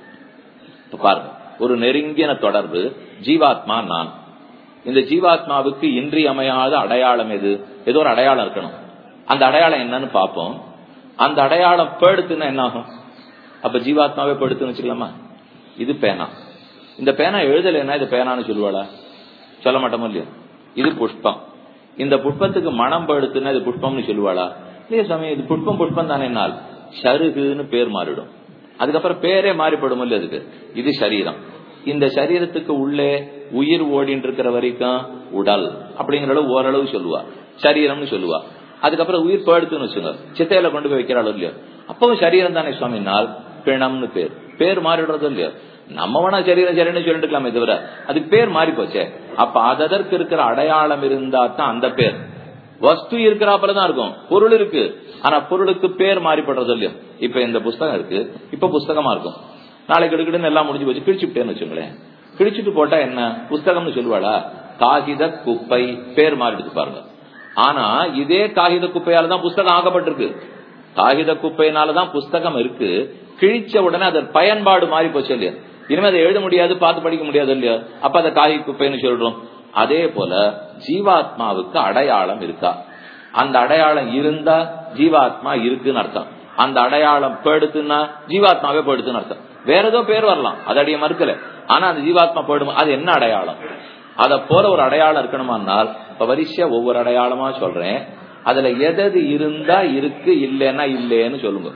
பாருங்க ஒரு நெருங்கின தொடர்பு ஜீவாத்மா நான் இந்த ஜீவாத்மாவுக்கு இன்றியமையாத அடையாளம் எது ஏதோ ஒரு அடையாளம் இருக்கணும் அந்த அடையாளம் என்னன்னு பார்ப்போம் அந்த அடையாளம் பேடுத்துன்னா என்ன ஆகும் அப்ப ஜீவாத்மாவே படுத்துன்னு வச்சுக்கலாமா இது பேனா இந்த பேனா எழுதலைன்னா இது பேனான்னு சொல்லுவாளா சொல்ல மாட்டோமோ இல்லையா இது புஷ்பம் இந்த புஷ்பத்துக்கு மனம் படுத்துன்னா இது புஷ்பம்னு சொல்லுவாளா இல்லையா சாமி இது புஷ்பம் புஷ்பம் தானே நாள் சருகுன்னு பேர் மாறிடும் அதுக்கப்புறம் பேரே மாறிப்படும் இல்ல அதுக்கு இது சரீரம் இந்த சரீரத்துக்கு உள்ளே உயிர் ஓடிட்டு இருக்கிற வரைக்கும் உடல் அப்படிங்கிற அளவு ஓரளவு சொல்லுவா சரீரம்னு சொல்லுவா அதுக்கப்புறம் உயிர் போயிடுத்துன்னு வச்சுங்க சித்தையில கொண்டு போய் வைக்கிறாள் இல்லையோ அப்பவும் சரீரம் தானே சுவாமினால் பிணம்னு பேர் பேர் மாறிடுறது இல்லையோ நம்ம வேணா சரீரம் சரின்னு சொல்லிட்டு இருக்கலாமே தவிர அதுக்கு பேர் மாறி போச்சே அப்ப அதற்கு இருக்கிற அடையாளம் இருந்தா தான் அந்த பேர் வஸ்து இருக்கிறாப்புல தான் இருக்கும் பொருள் இருக்கு ஆனா பொருளுக்கு பேர் மாறிப்படுறது இல்லையோ இப்ப இந்த புஸ்தகம் இருக்கு இப்ப புஸ்தகமா இருக்கும் நாளைக்கு எடுக்கணும்னு எல்லாம் முடிஞ்சு போச்சு கிழிச்சுட்டேன்னு வச்சுங்களேன் கிழிச்சுட்டு போட்டா என்ன புஸ்தகம்னு சொல்லுவாளா காகித குப்பை பேர் மாறிடுச்சு பாருங்க ஆனா இதே காகித குப்பையால தான் புஸ்தகம் ஆகப்பட்டிருக்கு காகித குப்பையினாலதான் புஸ்தகம் இருக்கு கிழிச்ச உடனே அதன் பயன்பாடு மாறி போச்சு இல்லையா இனிமே அதை எழுத முடியாது பார்த்து படிக்க முடியாது இல்லையா அப்ப அதை காகித குப்பைன்னு சொல்றோம் அதே போல ஜீவாத்மாவுக்கு அடையாளம் இருக்கா அந்த அடையாளம் இருந்தா ஜீவாத்மா இருக்குன்னு அர்த்தம் அந்த அடையாளம் போயிடுத்துன்னா ஜீவாத்மாவே போயிடுத்துன்னு அர்த்தம் வேற ஏதோ பேர் வரலாம் அது அடிய மறுக்கல ஆனா அந்த ஜீவாத்மா போயிடும் அது என்ன அடையாளம் அத போல ஒரு அடையாளம் இருக்கணுமானால் இப்ப வரிசையா ஒவ்வொரு அடையாளமா சொல்றேன் அதுல எதது இருந்தா இருக்கு இல்லைன்னா இல்லைன்னு சொல்லுங்க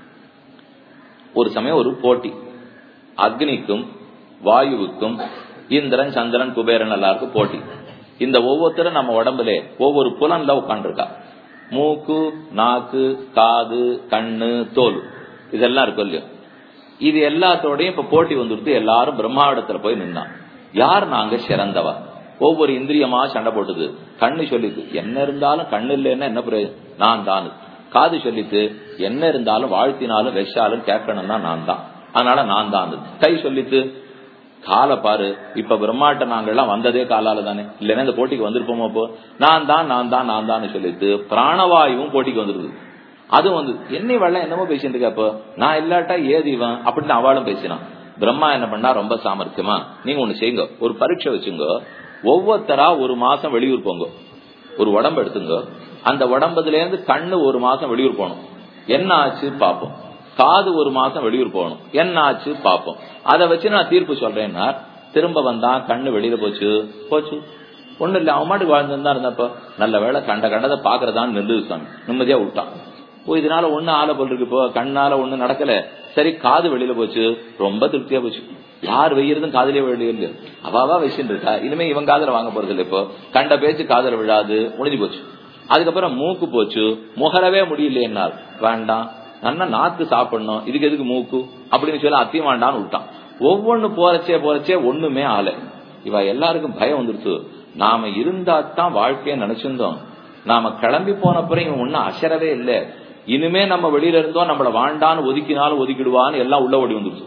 ஒரு சமயம் ஒரு போட்டி அக்னிக்கும் வாயுவுக்கும் இந்திரன் சந்திரன் குபேரன் எல்லாருக்கும் போட்டி இந்த ஒவ்வொருத்தரும் நம்ம உடம்புல ஒவ்வொரு புலன்ல உட்காந்துருக்கா மூக்கு நாக்கு காது கண்ணு தோல் இதெல்லாம் இருக்கும் இல்லையோ இது எல்லாத்தோடையும் இப்ப போட்டி வந்துடுத்து எல்லாரும் பிரம்மாவிடத்துல போய் நின்னான் யார் நாங்க சிறந்தவா ஒவ்வொரு இந்திரியமா சண்டை போட்டுது கண்ணு சொல்லிது என்ன இருந்தாலும் கண்ணு இல்லைன்னா என்ன பிரயோஜனம் நான் தான் காது சொல்லித்து என்ன இருந்தாலும் வாழ்த்தினாலும் வெச்சாலும் கேட்கணும் தான் நான் தான் அதனால நான் தான் கை சொல்லித்து காலை பாரு இப்ப பிரம்மாட்ட நாங்கெல்லாம் வந்ததே காலால தானே இல்லைன்னா இந்த போட்டிக்கு வந்திருப்போமோ அப்போ நான் தான் நான் தான் நான் தான் சொல்லிட்டு பிராணவாயுவும் போட்டிக்கு வந்துருது அதுவும் வந்து என்னை வெள்ளம் என்னமோ பேசிட்டு இருக்க அப்போ நான் இல்லாட்டா ஏது இவன் அப்படின்னு அவளும் பேசினான் பிரம்மா என்ன பண்ணா ரொம்ப சாமர்த்தியமா நீங்க ஒண்ணு செய்யுங்க ஒரு பரீட்சை வச்சுங்க ஒவ்வொருத்தரா ஒரு மாசம் வெளியூர் போங்க ஒரு உடம்பு எடுத்துங்க அந்த உடம்புல இருந்து கண்ணு ஒரு மாசம் வெளியூர் போகணும் என்ன ஆச்சு பாப்போம் காது ஒரு மாசம் வெளியூர் போகணும் என்ன ஆச்சு பாப்போம் அதை வச்சு நான் தீர்ப்பு சொல்றேன்னா திரும்ப வந்தான் கண்ணு வெளியில போச்சு போச்சு ஒண்ணு இல்ல அவன் மாட்டுக்கு வாழ்ந்துதான் இருந்தப்ப நல்ல வேலை கண்ட கண்டதை பாக்குறதான்னு நின்று சாமி நிம்மதியா விட்டான் ஓ இதனால ஒண்ணு ஆள போல் இருக்கு இப்போ கண்ணால ஒண்ணு நடக்கல சரி காது வெளியில போச்சு ரொம்ப திருப்தியா போச்சு யார் வெய்யறதும் காதலே வெளியே இல்லையோ அவாவா வச்சுட்டு இருக்கா இனிமே இவன் காதல வாங்க போறது இல்லை இப்போ கண்ட பேச்சு காதல விழாது முடிஞ்சு போச்சு அதுக்கப்புறம் மூக்கு போச்சு முகரவே முடியலைன்னார் வேண்டாம் நல்லா நாக்கு சாப்பிடணும் இதுக்கு எதுக்கு மூக்கு அப்படின்னு சொல்லி அத்தியம் வேண்டான்னு விட்டான் ஒவ்வொன்னு போறச்சே போறச்சே ஒண்ணுமே ஆல இவ எல்லாருக்கும் பயம் வந்துருச்சு நாம இருந்தா தான் வாழ்க்கைய நினைச்சிருந்தோம் நாம கிளம்பி போனப்புறம் இவன் ஒன்னும் அசரவே இல்ல இனிமே நம்ம வெளியில இருந்தோம் நம்மள வாண்டான்னு ஒதுக்கினாலும் ஒதுக்கிடுவான்னு எல்லாம் உள்ள ஓடி வந்துருச்சு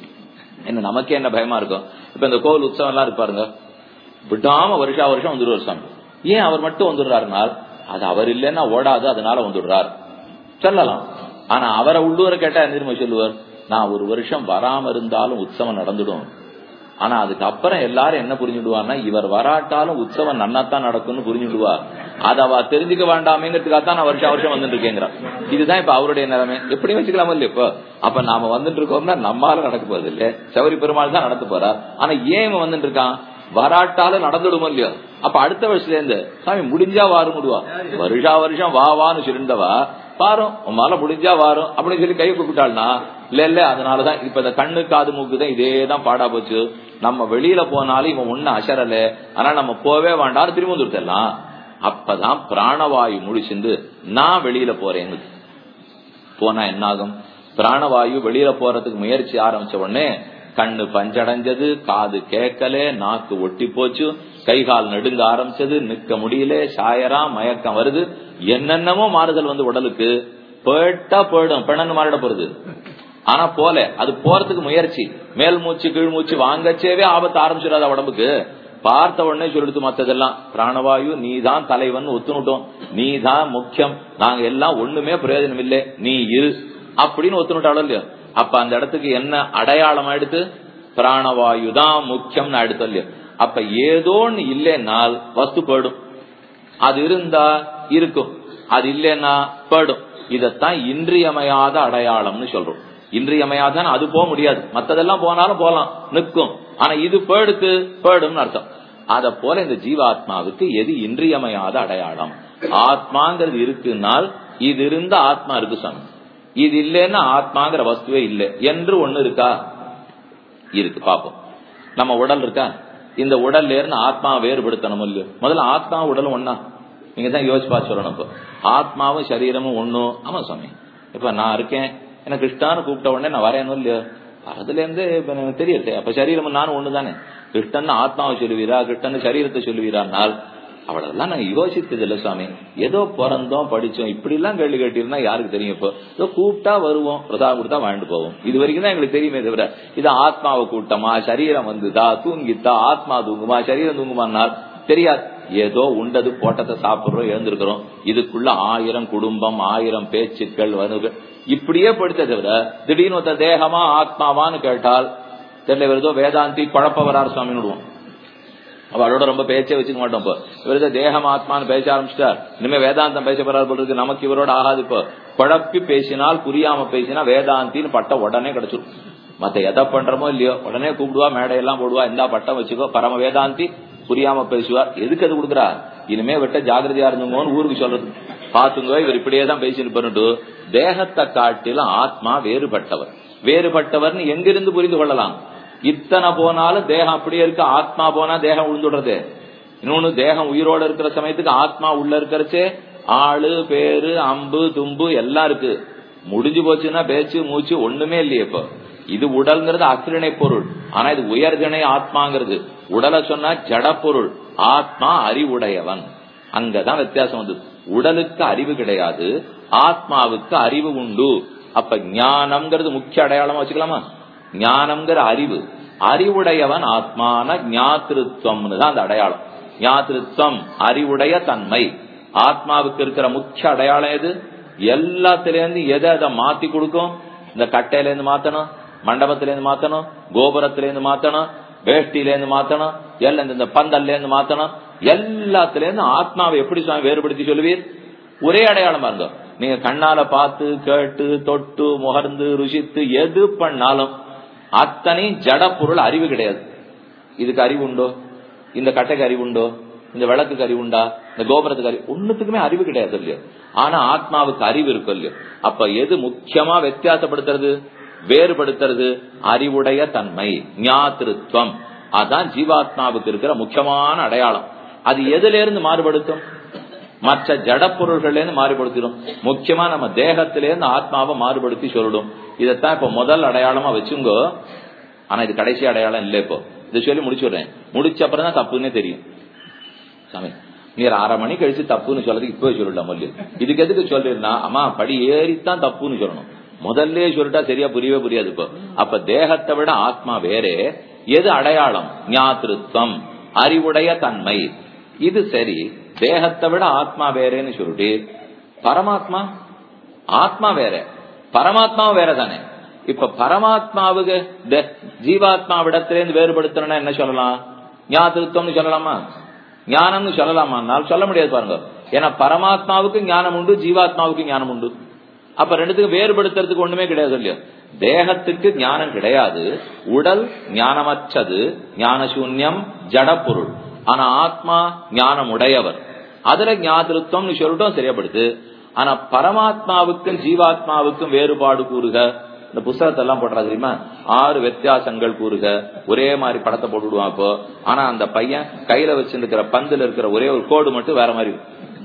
என்ன நமக்கே என்ன பயமா இருக்கும் இப்ப இந்த கோவில் உற்சவம் எல்லாம் இருப்பாருங்க விடாம வருஷா வருஷம் வந்துடுவார் சாமி ஏன் அவர் மட்டும் வந்துடுறாருனால் அது அவர் இல்லைன்னா ஓடாது அதனால வந்துடுறார் சொல்லலாம் ஆனா அவரை உள்ளூர கேட்டா என்ன சொல்லுவார் நான் ஒரு வருஷம் வராம இருந்தாலும் உற்சவம் நடந்துடும் ஆனா அதுக்கப்புறம் எல்லாரும் என்ன புரிஞ்சுடுவார்னா இவர் வராட்டாலும் உற்சவம் நன்னாத்தான் நடக்கும்னு புரிஞ்சுடுவார் அதை அவ தெரிஞ்சுக்க வேண்டாமேங்கிறதுக்காக தான் நான் வருஷம் வருஷம் வந்துட்டு இருக்கேங்கிறான் இதுதான் இப்ப அவருடைய நிலைமை எப்படி வச்சுக்கலாமா இல்ல இப்ப அப்ப நாம வந்துட்டு இருக்கோம்னா நம்மால நடக்க போறது இல்ல சௌரி பெருமாள் தான் நடத்த போறார் ஆனா ஏன் இவன் வந்துட்டு இருக்கான் வராட்டாலும் நடந்துடுமோ இல்லையோ அப்ப அடுத்த வருஷத்துல இருந்து சாமி முடிஞ்சா வாரும் முடிவா வருஷா வருஷம் வா வான்னு சொல்லிருந்தவா வாரும் உமால முடிஞ்சா வாரும் அப்படின்னு சொல்லி கை கூப்பிட்டாள்னா இல்ல இல்ல அதனாலதான் இப்ப இந்த கண்ணு காது மூக்கு தான் இதே தான் பாடா போச்சு நம்ம வெளியில போனாலும் இவன் ஒண்ணு அசரல ஆனா நம்ம போவே வேண்டாம் திரும்ப வந்துருத்தலாம் அப்பதான் பிராணவாயு முடிச்சிருந்து நான் வெளியில போறேன்னு போனா என்னாகும் பிராணவாயு வெளியில போறதுக்கு முயற்சி ஆரம்பிச்ச உடனே கண்ணு பஞ்சடைஞ்சது காது கேட்கல நாக்கு ஒட்டி போச்சு கை கால் நடுங்க ஆரம்பிச்சது நிக்க முடியல சாயரா மயக்கம் வருது என்னென்னமோ மாறுதல் வந்து உடலுக்கு போயிட்டா போயிடும் பிணங்கு மாறிட போறது ஆனா போல அது போறதுக்கு முயற்சி மேல் மூச்சு கீழ் மூச்சு வாங்கச்சேவே ஆபத்து ஆரம்பிச்சிடாத உடம்புக்கு பார்த்த உடனே சொல்லிடுத்து மத்ததெல்லாம் பிராணவாயு நீ தான் தலைவன் ஒத்துனுட்டோம் நீ தான் முக்கியம் நாங்க எல்லாம் ஒண்ணுமே பிரயோஜனம் இல்லை நீ இரு அப்படின்னு ஒத்துனுட்டாலும் இல்லையோ அப்ப அந்த இடத்துக்கு என்ன அடையாளம் எடுத்து பிராணவாயு தான் முக்கியம்னு அடுத்து இல்லையோ அப்ப ஏதோன்னு இல்லைன்னால் வஸ்து போயிடும் அது இருந்தா இருக்கும் அது இல்லைன்னா போயிடும் இதத்தான் இன்றியமையாத அடையாளம்னு சொல்றோம் இன்றியமையாதான் அது போக முடியாது மத்ததெல்லாம் போனாலும் போலாம் நிற்கும் ஆனா இது போயிடுத்து போயிடும்னு அர்த்தம் அத போல இந்த ஜீவாத்மாவுக்கு எது இன்றியமையாத அடையாளம் ஆத்மாங்கிறது இருக்குனால் இது இருந்த ஆத்மா இருக்கு சாமி இது இல்லைன்னா ஆத்மாங்கிற வஸ்துவே இல்லை என்று ஒண்ணு இருக்கா இருக்கு பாப்போம் நம்ம உடல் இருக்கா இந்த உடல்ல இருந்து ஆத்மா வேறுபடுத்தணும் இல்லையோ முதல்ல ஆத்மா உடலும் ஒன்னா நீங்க தான் யோசிச்சு பார்த்து சொல்லணும் இப்போ ஆத்மாவும் சரீரமும் ஒண்ணும் ஆமா சுவாமி இப்ப நான் இருக்கேன் எனக்கு கிருஷ்ணான்னு கூப்பிட்ட உடனே நான் வரேனும் இல்லையோ அதுல இருந்து இப்ப எனக்கு தெரியுது அப்ப சரீரமும் நானும் ஒண்ணு தானே கிருஷ்ணன் ஆத்மாவை சொல்லுவீரா கிருஷ்ணன் சரீரத்தை சொல்லுவீரானால் அவ்வளவுதான் நாங்க யோசித்தது இல்ல சுவாமி ஏதோ பிறந்தோம் படிச்சோம் இப்படி எல்லாம் கேள்வி கேட்டிருந்தா யாருக்கு தெரியும் இப்போ ஏதோ கூப்பிட்டா வருவோம் பிரசாதம் கொடுத்தா வாழ்ந்து போவோம் இது வரைக்கும் தான் எங்களுக்கு தெரியுமே தவிர இது ஆத்மாவை கூட்டமா சரீரம் வந்துதா தூங்கித்தா ஆத்மா தூங்குமா சரீரம் தூங்குமானால் தெரியாது ஏதோ உண்டது போட்டத்தை சாப்பிடுறோம் எழுந்திருக்கிறோம் இதுக்குள்ள ஆயிரம் குடும்பம் ஆயிரம் பேச்சுக்கள் வருகள் இப்படியே படுத்த தவிர திடீர்னு ஒருத்த தேகமா ஆத்மாவான்னு கேட்டால் தெரியல இவர் ஏதோ வேதாந்தி குழப்ப வரார் சுவாமி விடுவோம் அவளோட ரொம்ப பேச்சே வச்சுக்க மாட்டோம் இப்போ இவரது தேகம் ஆத்மான்னு பேச ஆரம்பிச்சிட்டார் இனிமே வேதாந்தம் பேச போறாரு போல இருக்கு நமக்கு இவரோட ஆகாது இப்போ குழப்பி பேசினால் புரியாம பேசினா வேதாந்தின்னு பட்ட உடனே கிடைச்சிரும் மத்த எதை பண்றமோ இல்லையோ உடனே கூப்பிடுவா மேடையெல்லாம் போடுவா இந்த பட்டம் வச்சுக்கோ பரம வேதாந்தி புரியாம பேசுவார் எதுக்கு அது கொடுக்குறா இனிமே விட்ட ஜாகிரதையா இருந்தோங்கன்னு ஊருக்கு சொல்றது பாத்துங்க இவர் இப்படியே தான் பேசிட்டு பண்ணிட்டு தேகத்தை காட்டிலும் ஆத்மா வேறுபட்டவர் வேறுபட்டவர்னு எங்கிருந்து புரிந்து கொள்ளலாம் இத்தனை போனாலும் தேகம் அப்படியே இருக்கு ஆத்மா போனா தேகம் உழுந்துடுறது இன்னொன்னு தேகம் உயிரோட இருக்கிற சமயத்துக்கு ஆத்மா உள்ள இருக்கிறச்சே ஆளு பேரு அம்பு தும்பு எல்லாம் இருக்கு முடிஞ்சு போச்சுன்னா பேச்சு மூச்சு ஒண்ணுமே இல்லையே இப்போ இது உடல்ங்கிறது அக்கிரணை பொருள் ஆனா இது உயர்கணை ஆத்மாங்கிறது உடலை சொன்னா ஜட பொருள் ஆத்மா அறிவுடையவன் அங்கதான் வித்தியாசம் வந்து உடலுக்கு அறிவு கிடையாது ஆத்மாவுக்கு அறிவு உண்டு அப்ப ஞானம்ங்கிறது முக்கிய அடையாளமா வச்சுக்கலாமா ஞானம்ங்கிற அறிவு அறிவுடையவன் ஆத்மான ஞாத்திருத்தம்னு தான் அந்த அடையாளம் ஞாத்திருத்தம் அறிவுடைய தன்மை ஆத்மாவுக்கு இருக்கிற முக்கிய அடையாளம் எது எல்லாத்திலேருந்து எதை அதை மாத்தி கொடுக்கும் இந்த கட்டையில இருந்து மாத்தணும் மண்டபத்தில இருந்து மாத்தணும் கோபுரத்தில இருந்து மாத்தணும் வேஷ்டியில இருந்து மாத்தணும் எல்லாம் இந்த பந்தல்ல இருந்து மாத்தணும் எல்லாத்தில இருந்து ஆத்மாவை எப்படி சுவாமி வேறுபடுத்தி சொல்லுவீர் ஒரே அடையாளமா இருங்க நீங்க கண்ணால பார்த்து கேட்டு தொட்டு முகர்ந்து ருசித்து எது பண்ணாலும் அத்தனை ஜட பொருள் அறிவு கிடையாது இதுக்கு அறிவு உண்டோ இந்த கட்டைக்கு அறிவு உண்டோ இந்த விளக்குக்கு அறிவு உண்டா இந்த கோபுரத்துக்கு அறிவு ஒண்ணுத்துக்குமே அறிவு கிடையாது இல்லையோ ஆனா ஆத்மாவுக்கு அறிவு இருக்கும் இல்லையோ அப்ப எது முக்கியமா வித்தியாசப்படுத்துறது வேறுபடுத்துறது அறிவுடைய தன்மை ஞாத்திருத்வம் அதான் ஜீவாத்மாவுக்கு இருக்கிற முக்கியமான அடையாளம் அது எதுல இருந்து மாறுபடுத்தும் மற்ற ஜட பொருள்கள்ல இருந்து மாறுபடுத்திடும் முக்கியமா நம்ம தேகத்திலேருந்து ஆத்மாவை மாறுபடுத்தி சொல்லிடும் இதைத்தான் இப்ப முதல் அடையாளமா வச்சுங்கோ ஆனா இது கடைசி அடையாளம் இல்லை இப்போ இதை சொல்லி முடிச்சுடுறேன் முடிச்ச அப்புறம் தான் தப்புன்னே தெரியும் சாமி நீர் அரை மணி கழிச்சு தப்புன்னு சொல்றதுக்கு இப்பவே சொல்லிடலாம் மல்லி இதுக்கு எதுக்கு சொல்றீங்கன்னா அம்மா படி ஏறித்தான் தப்புன்னு சொல்லணும் முதல்ல சொல்லிட்டா சரியா புரியவே புரியாது இப்போ அப்ப தேகத்தை விட ஆத்மா வேறே எது அடையாளம் ஞாத்திருத்தம் அறிவுடைய தன்மை இது சரி தேகத்தை விட ஆத்மா வேறேன்னு சொல்லிட்டு பரமாத்மா ஆத்மா வேற பரமாத்மாவும் வேற தானே இப்ப பரமாத்மாவுக்கு ஜீவாத்மா விடத்திலேருந்து வேறுபடுத்தணும்னா என்ன சொல்லலாம் ஞாத்திருத்தம்னு சொல்லலாமா ஞானம்னு சொல்லலாமானால் சொல்ல முடியாது பாருங்க ஏன்னா பரமாத்மாவுக்கு ஞானம் உண்டு ஜீவாத்மாவுக்கு ஞானம் உண்டு அப்ப ரெண்டுத்துக்கும் வேறுபடுத்துறதுக்கு ஒண்ணுமே கிடையாது இல்லையா தேகத்துக்கு ஞானம் கிடையாது உடல் ஞானமற்றது ஞான சூன்யம் ஜட பொருள் ஆனா ஆத்மா ஞானம் உடையவர் அதுல ஞாதிருத்தம்னு சொல்லிட்டோம் சரியாப்படுது ஆனா பரமாத்மாவுக்கும் ஜீவாத்மாவுக்கும் வேறுபாடு கூறுக இந்த புஸ்தகத்தை எல்லாம் போடுறா தெரியுமா ஆறு வித்தியாசங்கள் கூறுக ஒரே மாதிரி படத்தை போட்டுடுவான் இப்போ ஆனா அந்த பையன் கையில வச்சிருக்கிற பந்துல இருக்கிற ஒரே ஒரு கோடு மட்டும் வேற மாதிரி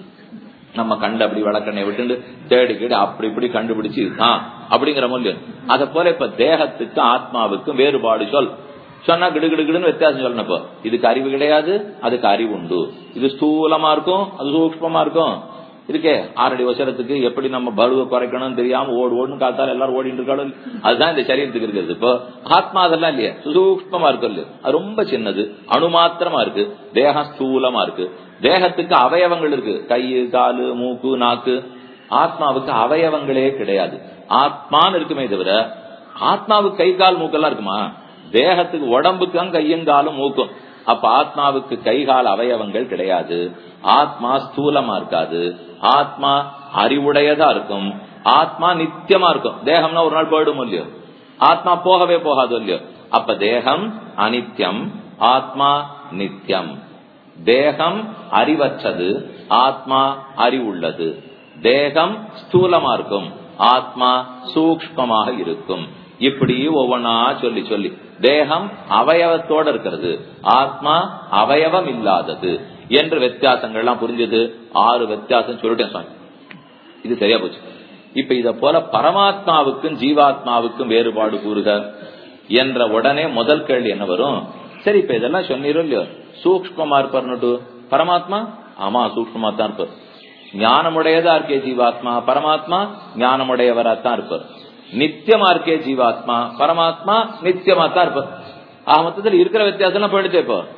நம்ம கண்டு அப்படி வழக்கண்ணை விட்டு தேடி கேடு அப்படி இப்படி கண்டுபிடிச்சு ஆஹ் அப்படிங்கிற மூலியம் அத போல இப்ப தேகத்துக்கு ஆத்மாவுக்கும் வேறுபாடு சொல் சொன்னா கிடு கிடுன்னு வித்தியாசம் சொல்லணும் இப்போ இதுக்கு அறிவு கிடையாது அதுக்கு அறிவு உண்டு இது ஸ்தூலமா இருக்கும் அது சூக்மமா இருக்கும் இருக்கே ஆறடி வசரத்துக்கு எப்படி நம்ம பலுவை குறைக்கணும்னு தெரியாம ஓடு ஓடுன்னு காத்தால எல்லாரும் ஓடிட்டு இருக்காலும் அதுதான் இந்த சரீரத்துக்கு இருக்கிறது இப்போ ஆத்மா அதெல்லாம் இல்லையா சூக்மமா இருக்கும் இல்லையா அது ரொம்ப சின்னது அணுமாத்திரமா இருக்கு தேகம் ஸ்தூலமா இருக்கு தேகத்துக்கு அவயவங்கள் இருக்கு கை காலு மூக்கு நாக்கு ஆத்மாவுக்கு அவயவங்களே கிடையாது ஆத்மான்னு இருக்குமே தவிர ஆத்மாவுக்கு கை கால் மூக்கெல்லாம் இருக்குமா தேகத்துக்கு உடம்புக்கும் கையங்காலும் மூக்கும் அப்ப ஆத்மாவுக்கு கைகால் அவயவங்கள் கிடையாது ஆத்மா ஸ்தூலமா இருக்காது ஆத்மா அறிவுடையதா இருக்கும் ஆத்மா நித்தியமா இருக்கும் தேகம்னா ஒரு நாள் போயிடும் இல்லையோ ஆத்மா போகவே போகாது இல்லையோ அப்ப தேகம் அனித்யம் ஆத்மா நித்தியம் தேகம் அறிவற்றது ஆத்மா அறிவுள்ளது தேகம் ஸ்தூலமா இருக்கும் ஆத்மா சூக்மமாக இருக்கும் இப்படி ஒவ்வொன்னா சொல்லி சொல்லி தேகம் அவயவத்தோட இருக்கிறது ஆத்மா அவயவம் இல்லாதது என்று வித்தியாசங்கள்லாம் புரிஞ்சது ஆறு வித்தியாசம் சொல்லிட்டேன் சுவாமி இது சரியா போச்சு இப்ப இத போல பரமாத்மாவுக்கும் ஜீவாத்மாவுக்கும் வேறுபாடு கூறுக என்ற உடனே முதல் கேள்வி என்ன வரும் சரி இப்ப இதெல்லாம் சொன்னீரோ இல்லையோ சூக்மமா இருப்பார்னுட்டு பரமாத்மா ஆமா சூக்மமா தான் இருப்பார் ஞானமுடையதா இருக்கே ஜீவாத்மா பரமாத்மா ஞானமுடையவரா தான் இருப்பார் நித்தியமா இருக்கே ஜீவாத்மா பரமாத்மா நித்தியமா தான் இருப்பார் ஆக மொத்தத்தில் இருக்கிற வித்தியாசம் போயிடுச்சு இப்போ